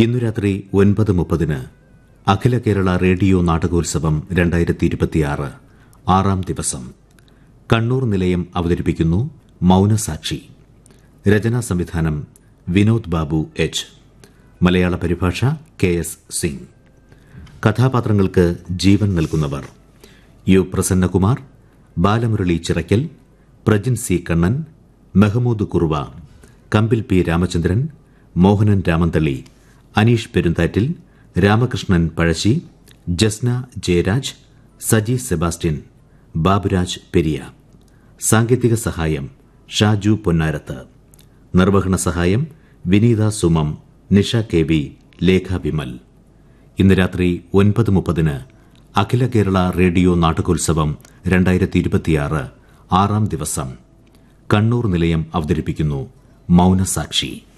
ഇന്നു രാത്രി ഒൻപത് മുപ്പതിന് അഖില കേരള റേഡിയോ നാടകോത്സവം രണ്ടായിരത്തി ഇരുപത്തിയാറ് ആറാം ദിവസം കണ്ണൂർ നിലയം അവതരിപ്പിക്കുന്നു മൌനസാക്ഷി രചനാ സംവിധാനം വിനോദ് ബാബു എച്ച് മലയാള പരിഭാഷ കെ എസ് സിംഗ് കഥാപാത്രങ്ങൾക്ക് ജീവൻ നൽകുന്നവർ U Prasannakumar Balamurali Chirakkal Prajin C Kannan Mehmood Kuruva Kambil P Ramachandran Mohanan Ramanthali Aneesh Perunthattil Ramakrishnan Pazhassi Jasna Jayaraj Saji Sebastian Baburaj Periya സാങ്കേതിക സഹായം ഷാജു പൊന്നാരത്ത് നിർവഹണ സഹായം വിനീത സുമം നിഷ കെ വി ലേഖ വിമൽ ഇന്ന് രാത്രി ഒൻപത് മുപ്പതിന് അഖില കേരള റേഡിയോ നാടകോത്സവം രണ്ടായിരത്തി ഇരുപത്തിയാറ് ആറാം ദിവസം കണ്ണൂർ നിലയം അവതരിപ്പിക്കുന്നു മൌനസാക്ഷി